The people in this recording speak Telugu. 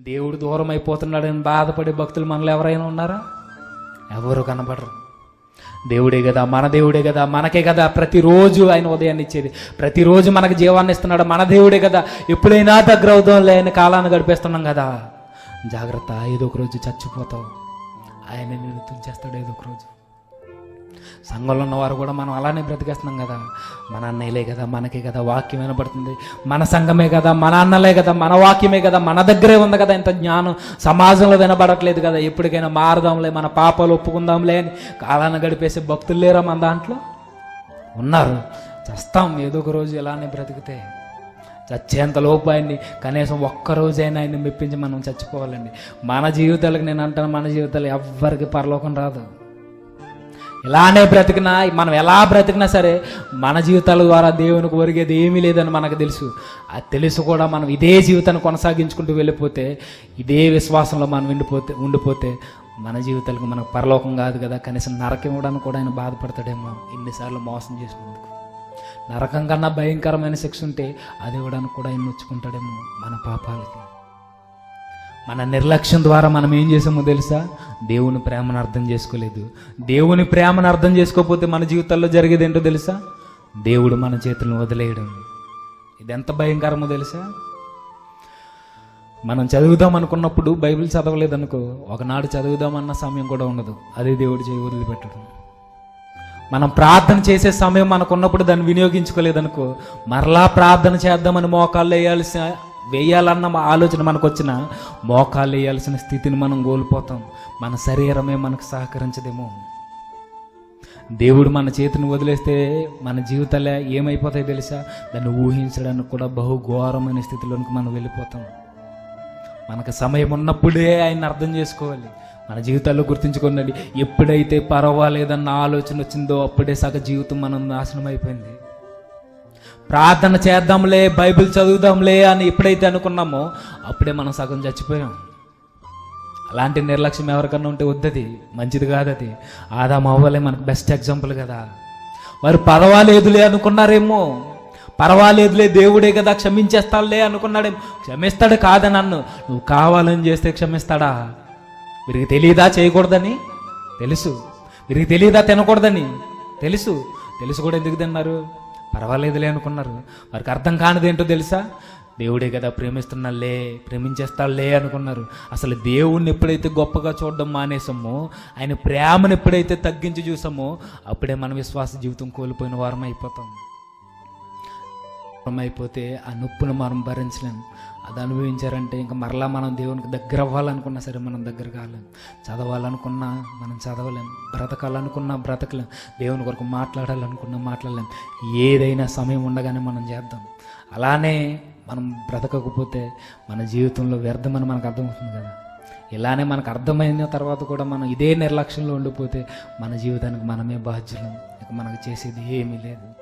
దేవుడు దూరం అయిపోతున్నాడని బాధపడే భక్తులు మనలో ఎవరైనా ఉన్నారా ఎవరు కనబడరు దేవుడే కదా మన దేవుడే కదా మనకే కదా ప్రతిరోజు ఆయన ఉదయాన్ని ఇచ్చేది ప్రతిరోజు మనకు జీవాన్ని ఇస్తున్నాడు మన దేవుడే కదా ఎప్పుడైనా దగ్గర అవుదాం లేని కాలాన్ని గడిపేస్తున్నాం కదా జాగ్రత్త ఏదో ఒక రోజు చచ్చిపోతావు ఆయన నేను తుంచేస్తాడు ఏదో ఒక రోజు సంఘంలో ఉన్నవారు కూడా మనం అలానే బ్రతికేస్తున్నాం కదా మన అన్నయ్యలే కదా మనకే కదా వాక్యం వినపడుతుంది మన సంఘమే కదా మన అన్నలే కదా మన వాక్యమే కదా మన దగ్గరే ఉంది కదా ఇంత జ్ఞానం సమాజంలో వినబడట్లేదు కదా ఎప్పటికైనా మారదాంలే మన పాపాలు ఒప్పుకుందాంలే అని కాలాన్ని గడిపేసే భక్తులు లేరా మన దాంట్లో ఉన్నారు చస్తాం ఏదో ఒక రోజు ఇలానే బ్రతికితే చచ్చేంత లోపు ఆయన్ని కనీసం ఒక్క రోజైనా ఆయన్ని మెప్పించి మనం చచ్చిపోవాలండి మన జీవితాలకు నేను అంటాను మన జీవితాలు ఎవ్వరికి పరలోకం రాదు ఇలానే బ్రతికినా మనం ఎలా బ్రతికినా సరే మన జీవితాల ద్వారా దేవునికి ఒరిగేది ఏమీ లేదని మనకు తెలుసు అది తెలుసు కూడా మనం ఇదే జీవితాన్ని కొనసాగించుకుంటూ వెళ్ళిపోతే ఇదే విశ్వాసంలో మనం ఉండిపోతే ఉండిపోతే మన జీవితాలకు మనకు పరలోకం కాదు కదా కనీసం నరకం ఇవ్వడానికి కూడా ఆయన బాధపడతాడేమో ఇన్నిసార్లు మోసం చేసినందుకు నరకం కన్నా భయంకరమైన శిక్ష ఉంటే అది ఇవ్వడానికి కూడా ఆయన నొచ్చుకుంటాడేమో మన పాపాలకి మన నిర్లక్ష్యం ద్వారా మనం ఏం చేసామో తెలుసా దేవుని ప్రేమను అర్థం చేసుకోలేదు దేవుని ప్రేమను అర్థం చేసుకోకపోతే మన జీవితాల్లో జరిగేది ఏంటో తెలుసా దేవుడు మన చేతులను వదిలేయడం ఇది ఎంత భయంకరమో తెలుసా మనం చదువుదాం అనుకున్నప్పుడు బైబిల్ చదవలేదనుకో ఒకనాడు చదువుదామన్న సమయం కూడా ఉండదు అదే దేవుడు చేయి వదిలిపెట్టడం మనం ప్రార్థన చేసే సమయం మనకు ఉన్నప్పుడు దాన్ని వినియోగించుకోలేదనుకో మరలా ప్రార్థన చేద్దామని మోకాళ్ళు వేయాల్సిన వేయాలన్న మా ఆలోచన మనకు వచ్చిన మోకాళ్ళు వేయాల్సిన స్థితిని మనం కోల్పోతాం మన శరీరమే మనకు సహకరించదేమో దేవుడు మన చేతిని వదిలేస్తే మన జీవితాలే ఏమైపోతాయి తెలుసా దాన్ని ఊహించడానికి కూడా బహు ఘోరమైన స్థితిలోనికి మనం వెళ్ళిపోతాం మనకు సమయం ఉన్నప్పుడే ఆయన అర్థం చేసుకోవాలి మన జీవితాల్లో గుర్తుంచుకోండి ఎప్పుడైతే పర్వాలేదన్న ఆలోచన వచ్చిందో అప్పుడే సగ జీవితం మనం నాశనం అయిపోయింది ప్రార్థన చేద్దాంలే బైబిల్ చదువుదాంలే అని ఎప్పుడైతే అనుకున్నామో అప్పుడే మనం సగం చచ్చిపోయాం అలాంటి నిర్లక్ష్యం ఎవరికన్నా ఉంటే వద్దది మంచిది కాదు అది ఆదాం అవ్వలే మనకు బెస్ట్ ఎగ్జాంపుల్ కదా వారు పర్వాలేదులే అనుకున్నారేమో పర్వాలేదులే దేవుడే కదా క్షమించేస్తాడులే అనుకున్నాడేమో క్షమిస్తాడు కాదా నన్ను నువ్వు కావాలని చేస్తే క్షమిస్తాడా వీరికి తెలియదా చేయకూడదని తెలుసు వీరికి తెలియదా తినకూడదని తెలుసు తెలుసు కూడా ఎందుకు తిన్నారు పర్వాలేదులే అనుకున్నారు వారికి అర్థం కానిది ఏంటో తెలుసా దేవుడే కదా ప్రేమిస్తున్నాలే ప్రేమించేస్తాడులే అనుకున్నారు అసలు దేవుణ్ణి ఎప్పుడైతే గొప్పగా చూడడం మానేసామో ఆయన ప్రేమను ఎప్పుడైతే తగ్గించి చూసామో అప్పుడే మన విశ్వాస జీవితం కోల్పోయిన వారం అయిపోతాం అయిపోతే ఆ నొప్పును మనం భరించలేం అది అనుభవించారంటే ఇంకా మరలా మనం దేవునికి దగ్గర అవ్వాలనుకున్నా సరే మనం దగ్గర కాలేం చదవాలనుకున్నా మనం చదవలేం బ్రతకాలనుకున్నా బ్రతకలేం దేవుని కొరకు మాట్లాడాలనుకున్నా మాట్లాడలేం ఏదైనా సమయం ఉండగానే మనం చేద్దాం అలానే మనం బ్రతకకపోతే మన జీవితంలో వ్యర్థమని మనకు అర్థమవుతుంది కదా ఇలానే మనకు అర్థమైన తర్వాత కూడా మనం ఇదే నిర్లక్ష్యంలో ఉండిపోతే మన జీవితానికి మనమే బాధ్యులం ఇక మనకు చేసేది ఏమీ లేదు